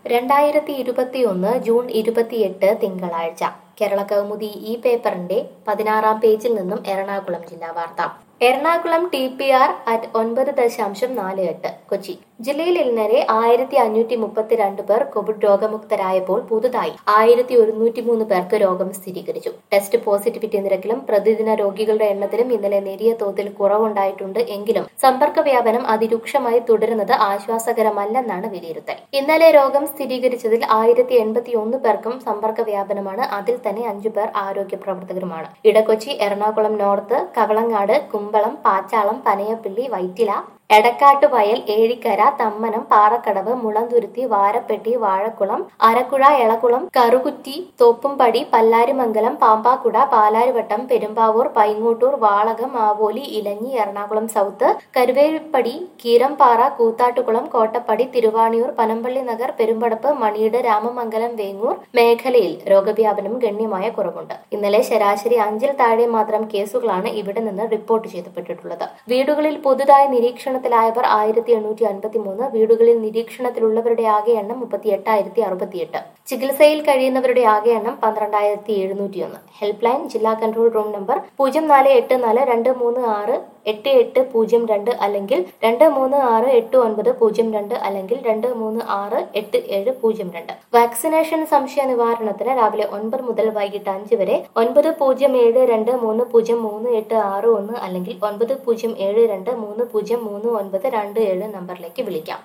രണ്ടായിരത്തി ഇരുപത്തിയൊന്ന് ജൂൺ ഇരുപത്തിയെട്ട് തിങ്കളാഴ്ച കേരള കൗമുദി ഈ പേപ്പറിന്റെ പതിനാറാം പേജിൽ നിന്നും എറണാകുളം ജില്ലാ വാർത്ത Ernakulam T P R at ഒൻപത് ദശാംശം നാല് എട്ട് കൊച്ചി ജില്ലയിൽ ഇന്നലെ ആയിരത്തി അഞ്ഞൂറ്റി മുപ്പത്തിരണ്ട് പേർ കോവിഡ് രോഗമുക്തരായപ്പോൾ പുതുതായി ആയിരത്തി ഒരുന്നൂറ്റി മൂന്ന് പേർക്ക് രോഗം സ്ഥിരീകരിച്ചു ടെസ്റ്റ് പോസിറ്റിവിറ്റി നിരക്കിലും പ്രതിദിന രോഗികളുടെ എണ്ണത്തിലും ഇന്നലെ നേരിയ തോതിൽ കുറവുണ്ടായിട്ടുണ്ട് എങ്കിലും സമ്പർക്ക വ്യാപനം അതിരൂക്ഷമായി തുടരുന്നത് ആശ്വാസകരമല്ലെന്നാണ് വിലയിരുത്തൽ ഇന്നലെ രോഗം സ്ഥിരീകരിച്ചതിൽ ആയിരത്തി എൺപത്തി ഒന്ന് പേർക്കും സമ്പർക്ക വ്യാപനമാണ് അതിൽ തന്നെ അഞ്ചു പേർ ആരോഗ്യ പ്രവർത്തകരുമാണ് ഇടക്കൊച്ചി എറണാകുളം നോർത്ത് കവളങ്ങാട് കുമ്പളം പാച്ചാളം പനയപ്പിള്ളി വൈറ്റില എടക്കാട്ടുവയൽ ഏഴിക്കര തമ്മനം പാറക്കടവ് മുളന്തുരുത്തി വാരപ്പെട്ടി വാഴക്കുളം അരക്കുഴ എളകുളം കറുകുറ്റി തോപ്പുംപടി പല്ലാരിമംഗലം പാമ്പാക്കുട പാലാരിവട്ടം പെരുമ്പാവൂർ പൈങ്ങോട്ടൂർ വാളകം ആവോലി ഇലഞ്ഞി എറണാകുളം സൗത്ത് കരുവേലിപ്പടി കീരംപാറ കൂത്താട്ടുകുളം കോട്ടപ്പടി തിരുവാണിയൂർ പനമ്പള്ളി നഗർ പെരുമ്പടപ്പ് മണിയുടെ രാമമംഗലം വേങ്ങൂർ മേഖലയിൽ രോഗവ്യാപനം ഗണ്യമായ കുറവുണ്ട് ഇന്നലെ ശരാശരി അഞ്ചിൽ താഴെ മാത്രം കേസുകളാണ് ഇവിടെ നിന്ന് റിപ്പോർട്ട് ചെയ്യപ്പെട്ടിട്ടുള്ളത് വീടുകളിൽ പുതുതായി നിരീക്ഷണത്തിലായവർ ആയിരത്തി എണ്ണൂറ്റി അൻപത്തി മൂന്ന് വീടുകളിൽ നിരീക്ഷണത്തിലുള്ളവരുടെ ആകെ എണ്ണം മുപ്പത്തി എട്ടായിരത്തി അറുപത്തിയെട്ട് ചികിത്സയിൽ കഴിയുന്നവരുടെ ആകെ എണ്ണം പന്ത്രണ്ടായിരത്തി എഴുന്നൂറ്റിയൊന്ന് ഹെൽപ്പ് ലൈൻ ജില്ലാ കൺട്രോൾ റൂം നമ്പർ പൂജ്യം നാല് എട്ട് നാല് രണ്ട് മൂന്ന് ആറ് എട്ട് എട്ട് പൂജ്യം രണ്ട് അല്ലെങ്കിൽ രണ്ട് മൂന്ന് ആറ് എട്ട് ഒൻപത് പൂജ്യം രണ്ട് അല്ലെങ്കിൽ രണ്ട് മൂന്ന് ആറ് എട്ട് ഏഴ് പൂജ്യം രണ്ട് വാക്സിനേഷൻ സംശയ നിവാരണത്തിന് രാവിലെ ഒൻപത് മുതൽ വൈകിട്ട് അഞ്ച് വരെ ഒൻപത് പൂജ്യം ഏഴ് രണ്ട് മൂന്ന് പൂജ്യം മൂന്ന് എട്ട് ആറ് ഒന്ന് അല്ലെങ്കിൽ ഒൻപത് പൂജ്യം ഏഴ് രണ്ട് മൂന്ന് പൂജ്യം മൂന്ന് ഒൻപത് രണ്ട് ഏഴ് നമ്പറിലേക്ക് വിളിക്കാം